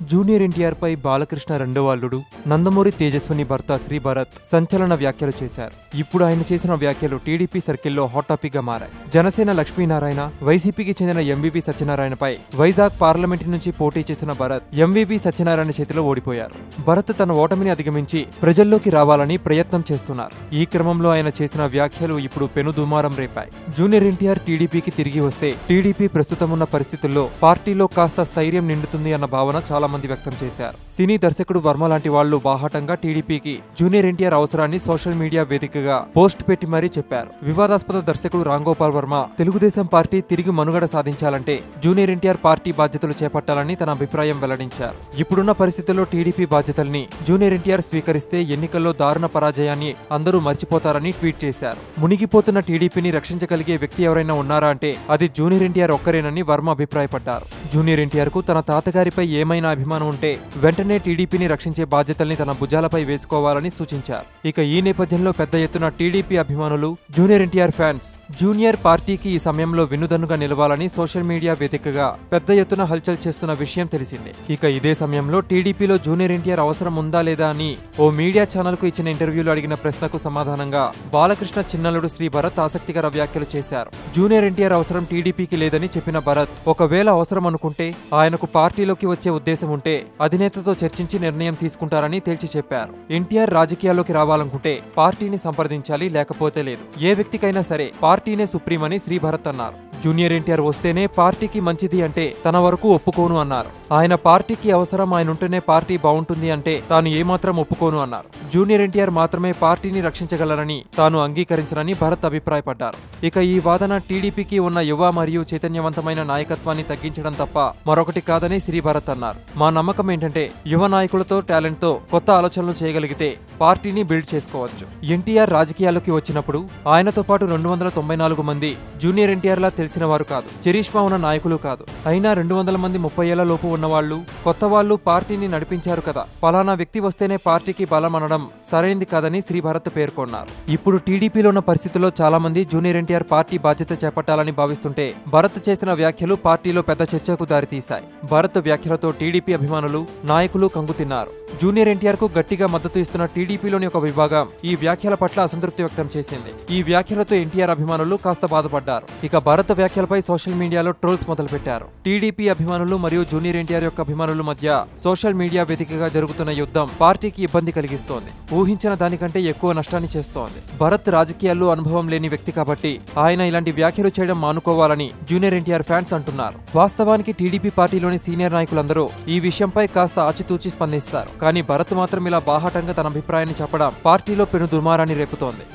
junior NTR పై బాలకృష్ణ రెండో అల్లుడు నందమూరి తేజస్విని భర్త శ్రీ భరత్ సంచలన వ్యాఖ్యలు చేశారు ఇప్పుడు ఆయన చేసిన వ్యాఖ్యలు టీడీపీ సర్కిల్లో హాట్ టాపిక్ గా మారాయి జనసేన లక్ష్మీనారాయణ వైసీపీకి చెందిన ఎంవివి సత్యనారాయణపై వైజాగ్ పార్లమెంట్ నుంచి పోటీ చేసిన భరత్ ఎంవివి సత్యనారాయణ చేతిలో ఓడిపోయారు భరత్ తన ఓటమిని అధిగమించి ప్రజల్లోకి రావాలని ప్రయత్నం చేస్తున్నారు ఈ క్రమంలో ఆయన చేసిన వ్యాఖ్యలు ఇప్పుడు పెను దుమారం రేపాయి జూనియర్ ఎన్టీఆర్ టీడీపీకి తిరిగి వస్తే టీడీపీ ప్రస్తుతం ఉన్న పరిస్థితుల్లో పార్టీలో కాస్త స్థైర్యం నిండుతుంది అన్న భావన చాలా మంది వ్యక్తం చేశారు సినీ దర్శకుడు వర్మ లాంటి వాళ్లు బాహాటంగా టీడీపీకి జూనియర్ ఎన్టీఆర్ అవసరాన్ని సోషల్ మీడియా వేదికగా పోస్ట్ పెట్టి మరీ చెప్పారు వివాదాస్పద దర్శకుడు రాంగోపాల్ వర్మ తెలుగుదేశం పార్టీ తిరిగి మనుగడ సాధించాలంటే జూనియర్ ఎన్టీఆర్ పార్టీ బాధ్యతలు చేపట్టాలని తన అభిప్రాయం వెల్లడించారు ఇప్పుడున్న పరిస్థితుల్లో టీడీపీ బాధ్యతల్ని జూనియర్ ఎన్టీఆర్ స్వీకరిస్తే ఎన్నికల్లో దారుణ పరాజయాన్ని అందరూ మర్చిపోతారని ట్వీట్ చేశారు మునిగిపోతున్న టీడీపీని రక్షించగలిగే వ్యక్తి ఎవరైనా ఉన్నారా అంటే అది జూనియర్ ఎన్టీఆర్ ఒక్కరేనని వర్మ అభిప్రాయపడ్డారు జూనియర్ ఎన్టీఆర్ కు తన తాతగారిపై ఏమైనా అభిమానం ఉంటే వెంటనే టీడీపీని రక్షించే బాధ్యతల్ని తన భుజాలపై వేసుకోవాలని సూచించారు ఇక ఈ నేపథ్యంలో పెద్ద ఎత్తున టీడీపీ అభిమానులు జూనియర్ ఎన్టీఆర్ ఫ్యాన్స్ జూనియర్ పార్టీకి ఈ సమయంలో వెన్నుదన్నుగా నిలవాలని సోషల్ మీడియా వేదికగా పెద్ద ఎత్తున హల్చల్ చేస్తున్న విషయం తెలిసిందే ఇక ఇదే సమయంలో టీడీపీలో జూనియర్ ఎన్టీఆర్ అవసరం ఉందా లేదా అని ఓ మీడియా ఛానల్ కు ఇచ్చిన ఇంటర్వ్యూలో అడిగిన ప్రశ్నకు సమాధానంగా బాలకృష్ణ చిన్నలుడు శ్రీ భరత్ ఆసక్తికర వ్యాఖ్యలు చేశారు జూనియర్ ఎన్టీఆర్ అవసరం టీడీపీకి లేదని చెప్పిన భరత్ ఒకవేళ అవసరం అనుకుంటే ఆయనకు పార్టీలోకి వచ్చే ఉద్దేశం ఉంటే అధినేతతో చర్చించి నిర్ణయం తీసుకుంటారని తేల్చి చెప్పారు ఎన్టీఆర్ రాజకీయాల్లోకి రావాలనుకుంటే పార్టీని సంప్రదించాలి లేకపోతే లేదు ఏ వ్యక్తికైనా సరే పార్టీనే సుప్రీం అని శ్రీ భరత్ అన్నారు జూనియర్ ఎన్టీఆర్ వస్తేనే పార్టీకి మంచిది అంటే తన వరకు ఒప్పుకోను అన్నారు ఆయన పార్టీకి అవసరం ఆయన ఉంటేనే పార్టీ బాగుంటుంది అంటే తాను ఏమాత్రం ఒప్పుకోను అన్నారు జూనియర్ ఎన్టీఆర్ మాత్రమే పార్టీని రక్షించగలరని తాను అంగీకరించనని భరత్ అభిప్రాయపడ్డారు ఇక ఈ వాదన టీడీపీకి ఉన్న యువ మరియు చైతన్యవంతమైన నాయకత్వాన్ని తగ్గించడం తప్ప మరొకటి కాదని శ్రీ భరత్ అన్నారు మా నమ్మకం ఏంటంటే యువ నాయకులతో టాలెంట్ తో కొత్త ఆలోచనలు చేయగలిగితే పార్టీని బిల్డ్ చేసుకోవచ్చు ఎన్టీఆర్ రాజకీయాల్లోకి వచ్చినప్పుడు ఆయనతో పాటు రెండు వందల తొంభై నాలుగు మంది జూనియర్ ఎన్టీఆర్ లా తెలిసిన వారు కాదు చరిష్మా ఉన్న నాయకులు కాదు అయినా రెండు వందల మంది ముప్పై ఏళ్ల లోపు ఉన్నవాళ్లు కొత్త వాళ్ళు పార్టీని నడిపించారు కదా పలానా వ్యక్తి వస్తేనే పార్టీకి బలం అనడం సరైంది కాదని శ్రీ భరత్ పేర్కొన్నారు ఇప్పుడు టీడీపీలో ఉన్న పరిస్థితుల్లో చాలా మంది జూనియర్ ఎన్టీఆర్ పార్టీ బాధ్యత చేపట్టాలని భావిస్తుంటే భరత్ చేసిన వ్యాఖ్యలు పార్టీలో పెద్ద చర్చకు దారితీశాయి భరత్ వ్యాఖ్యలతో టీడీపీ అభిమానులు నాయకులు కంగుతిన్నారు జూనియర్ ఎన్టీఆర్ కు గట్టిగా మద్దతు ఇస్తున్న టీడీపీలోని ఒక విభాగం ఈ వ్యాఖ్యల పట్ల అసంతృప్తి వ్యక్తం చేసింది ఈ వ్యాఖ్యలతో ఎన్టీఆర్ అభిమానులు కాస్త బాధపడ్డారు ఇక భారత వ్యాఖ్యలపై సోషల్ మీడియాలో ట్రోల్స్ మొదలుపెట్టారు టీడీపీ అభిమానులు మరియు జూనియర్ ఎన్టీఆర్ యొక్క అభిమానుల మధ్య సోషల్ మీడియా వేదికగా జరుగుతున్న యుద్ధం పార్టీకి ఇబ్బంది కలిగిస్తోంది ఊహించిన దానికంటే ఎక్కువ నష్టాన్ని చేస్తోంది భరత్ రాజకీయాల్లో అనుభవం లేని వ్యక్తి కాబట్టి ఆయన ఇలాంటి వ్యాఖ్యలు చేయడం మానుకోవాలని జూనియర్ ఎన్టీఆర్ ఫ్యాన్స్ అంటున్నారు వాస్తవానికి టీడీపీ పార్టీలోని సీనియర్ నాయకులందరూ ఈ విషయంపై కాస్త ఆచితూచి స్పందిస్తారు కానీ భరత్ మాత్రం ఇలా బాహాటంగా తన అభిప్రాయాన్ని చెప్పడం పార్టీలో పెను దుమారాన్ని రేపుతోంది